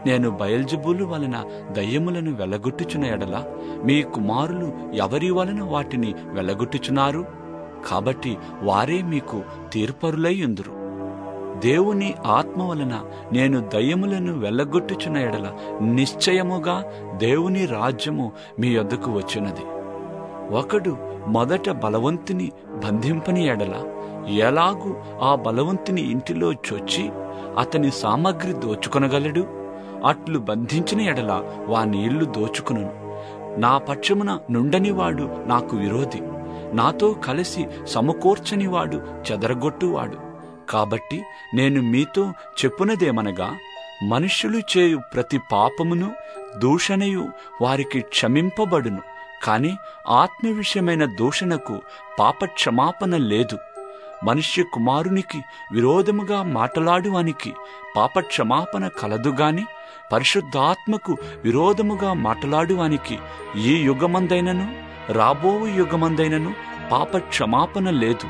నేను బయల్జబూలు వలన దయ్యములను వెళ్ళగొట్టుచున్న ఎడల మీ కుమారులు ఎవరి వలన వాటిని వెళ్ళగొట్టుచున్నారు కాబట్టి వారే మీకు తీర్పరులై ఉందురు దేవుని ఆత్మ వలన నేను దయ్యములను వెళ్ళగొట్టుచున్న ఎడల నిశ్చయముగా దేవుని రాజ్యము మీ యొద్దకు వచ్చినది ఒకడు మొదట బలవంతుని బంధింపని ఎడల ఎలాగూ ఆ బలవంతుని ఇంటిలో చొచ్చి అతని సామగ్రి దోచుకొనగలడు అట్లు బంధించిన ఎడల వాని ఇల్లు దోచుకును నా పక్షమున నుండనివాడు నాకు విరోధి నాతో కలిసి సమకూర్చనివాడు చెదరగొట్టువాడు కాబట్టి నేను మీతో చెప్పునదేమనగా మనుష్యులు చేయు ప్రతి పాపమును దూషణయు వారికి క్షమింపబడును కాని ఆత్మ విషయమైన దూషణకు పాప క్షమాపణ లేదు మనుష్య కుమారునికి విరోధముగా మాటలాడువానికి పాప క్షమాపణ కలదుగాని పరిశుద్ధాత్మకు విరోధముగా మాటలాడువానికి ఈ యుగమందైనను రాబో యుగమందైనను పాప క్షమాపణ లేదు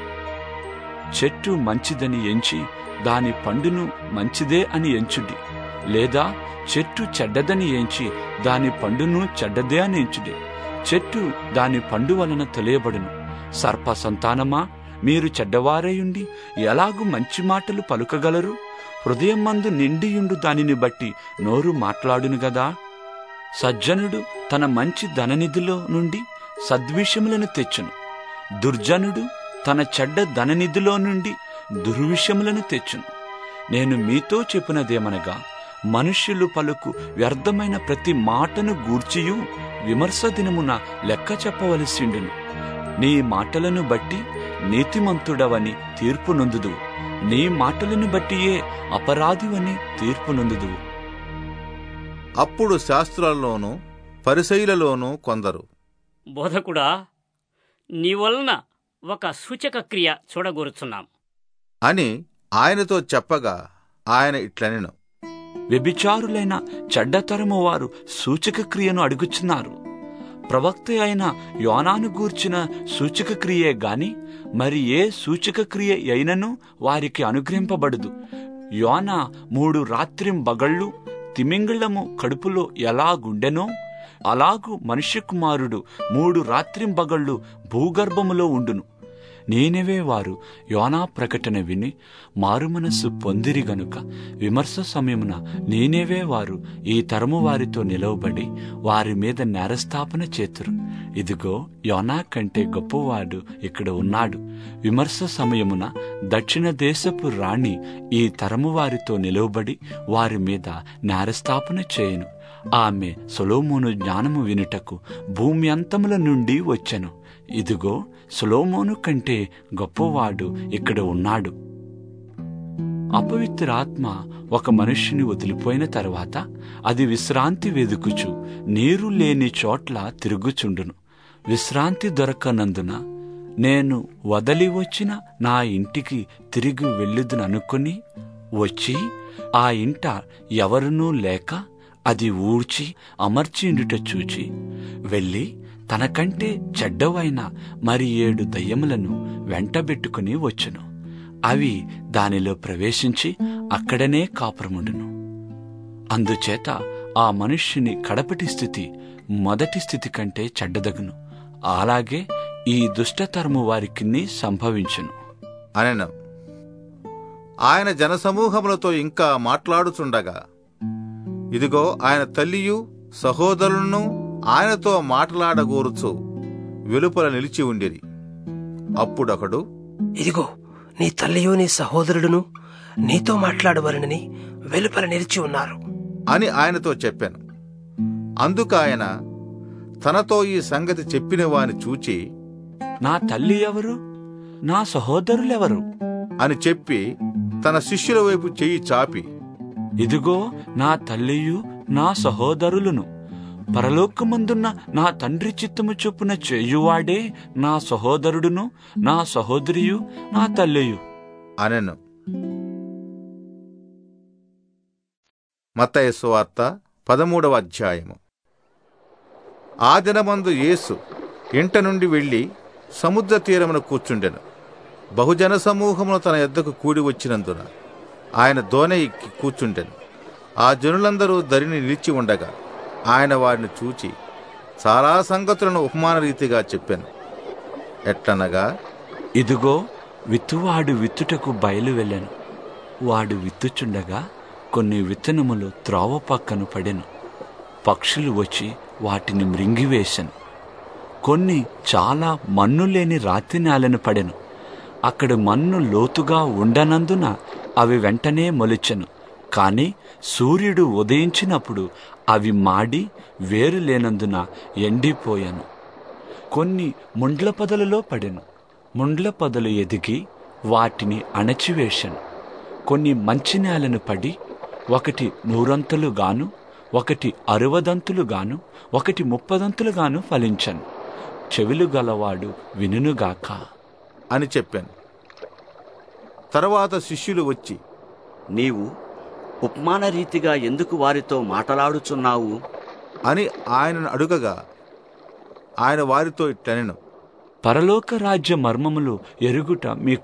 చెట్టు మంచిదని ఎంచి దాని పండును మంచిదే అని ఎంచుడి లేదా చెట్టు చెడ్డదని ఎంచి దాని పండును చెడ్డదే అని ఎంచుడి చెట్టు దాని పండు వలన తెలియబడును సర్ప సంతానమా మీరు చెడ్డవారయుండి ఎలాగు మంచి మాటలు పలుకగలరు హృదయం మందు నిండియుండు దానిని బట్టి నోరు మాట్లాడును గదా సజ్జనుడు తన మంచి ధననిధిలో నుండి సద్విషయములను తెచ్చును దుర్జనుడు తన చెడ్డ ధననిధిలో నుండి దుర్విషయములను తెచ్చును నేను మీతో చెప్పినదేమనగా మనుష్యులు పలుకు వ్యర్థమైన ప్రతి మాటను గూర్చియు విమర్శ దినమున లెక్క చెప్పవలసిండును నీ మాటలను బట్టి నీతిమంతుడవని తీర్పు నొందుదువు నీ మాటలను బట్టియే అపరాధివని తీర్పు నొందుదువు అప్పుడు శాస్త్రాల్లోనూ పరిసయులలోనూ కొందరు బోధకుడా నీ వలన ఒక సూచక క్రియ చూడగోరుచున్నాం అని ఆయనతో చెప్పగా ఆయన ఇట్లనెను వ్యభిచారులైన చెడ్డతరము వారు సూచక క్రియను అడుగుచున్నారు ప్రవక్త అయిన యోనాను గూర్చిన సూచక క్రియే గాని మరి ఏ సూచక క్రియ అయినను వారికి అనుగ్రహింపబడదు యోన మూడు రాత్రిం బగళ్ళు తిమింగిళము కడుపులో ఎలాగుండెనో అలాగు మనుష్య కుమారుడు మూడు రాత్రింబగళ్ళు భూగర్భములో ఉండును నేనవే వారు యోనా ప్రకటన విని మారుమనస్సు పొందిరి గనుక విమర్శ సమయమున నేనేవే వారు ఈ తరము వారితో నిలవబడి వారి మీద నేరస్థాపన చేతురు ఇదిగో యోనా కంటే గొప్పవాడు ఇక్కడ ఉన్నాడు విమర్శ సమయమున దక్షిణ దేశపు రాణి ఈ తరము వారితో నిలవబడి వారి మీద నేరస్థాపన చేయను ఆమె సొలోమోను జ్ఞానము వినుటకు భూమి అంతముల నుండి వచ్చెను ఇదిగో సొలోమోను కంటే గొప్పవాడు ఇక్కడ ఉన్నాడు అపవిత్ర ఆత్మ ఒక మనుష్యుని వదిలిపోయిన తర్వాత అది విశ్రాంతి వెదుకుచు నీరు లేని చోట్ల తిరుగుచుండును విశ్రాంతి దొరకనందున నేను వదలి వచ్చిన నా ఇంటికి తిరిగి వెళ్ళుదుననుకుని వచ్చి ఆ ఇంట ఎవరునూ లేక అది ఊడ్చి అమర్చిండుట చూచి వెళ్ళి తనకంటే చెడ్డవైన మరి ఏడు దయ్యములను వెంటబెట్టుకుని వచ్చును అవి దానిలో ప్రవేశించి అక్కడనే కాపురముండును అందుచేత ఆ మనుష్యుని కడపటి స్థితి మొదటి స్థితి కంటే చెడ్డదగును అలాగే ఈ దుష్టతరము వారికి సంభవించును అనెను ఆయన జనసమూహములతో ఇంకా మాట్లాడుచుండగా ఇదిగో ఆయన తల్లియు సహోదరులను ఆయనతో మాట్లాడగోరుచు వెలుపల నిలిచి ఉండిరి అప్పుడొకడు ఇదిగో నీ తల్లియు నీ సహోదరుడును నీతో మాట్లాడవలనని వెలుపల నిలిచి ఉన్నారు అని ఆయనతో చెప్పాను అందుకు ఆయన తనతో ఈ సంగతి చెప్పిన వాని చూచి నా తల్లి ఎవరు నా సహోదరులెవరు అని చెప్పి తన శిష్యుల వైపు చెయ్యి చాపి ఇదిగో నా తల్లియు నా సహోదరులను పరలోకమందున్న నా తండ్రి చిత్తము చొప్పున చేయువాడే నా సహోదరుడును నా సహోదరియు నా తల్లియు అనెను మత్తయి సువార్త పదమూడవ అధ్యాయము ఆ దినమందు యేసు ఇంట నుండి వెళ్ళి సముద్ర తీరమున కూర్చుండెను బహుజన సమూహమును తన యొద్దకు కూడి వచ్చినందున ఆయన దోనె ఎక్కి కూర్చుండెను ఆ జనులందరూ దరిని నిలిచి ఉండగా ఆయన వారిని చూచి చాలా సంగతులను ఉపమాన రీతిగా చెప్పాను ఎట్లనగా ఇదిగో విత్తువాడు విత్తుటకు బయలు వెళ్ళెను వాడు విత్తుచుండగా కొన్ని విత్తనములు త్రోవ పక్కన పడెను పక్షులు వచ్చి వాటిని మృంగివేశను కొన్ని చాలా మన్ను లేని రాతి నేలను పడెను అక్కడ మన్ను లోతుగా ఉండనందున అవి వెంటనే మొలిచెను కాని సూర్యుడు ఉదయించినప్పుడు అవి మాడి వేరు లేనందున ఎండిపోయాను కొన్ని ముండ్ల పొదలలో పడెను ముండ్ల పొదలు ఎదిగి వాటిని అణచివేశాను కొన్ని మంచి నేలను పడి ఒకటి నూరంతులు గాను ఒకటి అరవదంతులు గాను ఒకటి ముప్పదంతులు గాను ఫలించను చెవులు గలవాడు వినుగాక అని చెప్పాను తర్వాత శిష్యులు వచ్చి నీవు ఉపమాన రీతిగా ఎందుకు వారితో మాటలాడుచున్నావు అని ఆయనను అడుగగా ఆయన వారితో ఇట్లనెను పరలోక రాజ్య మర్మములు ఎరుగుట మీకు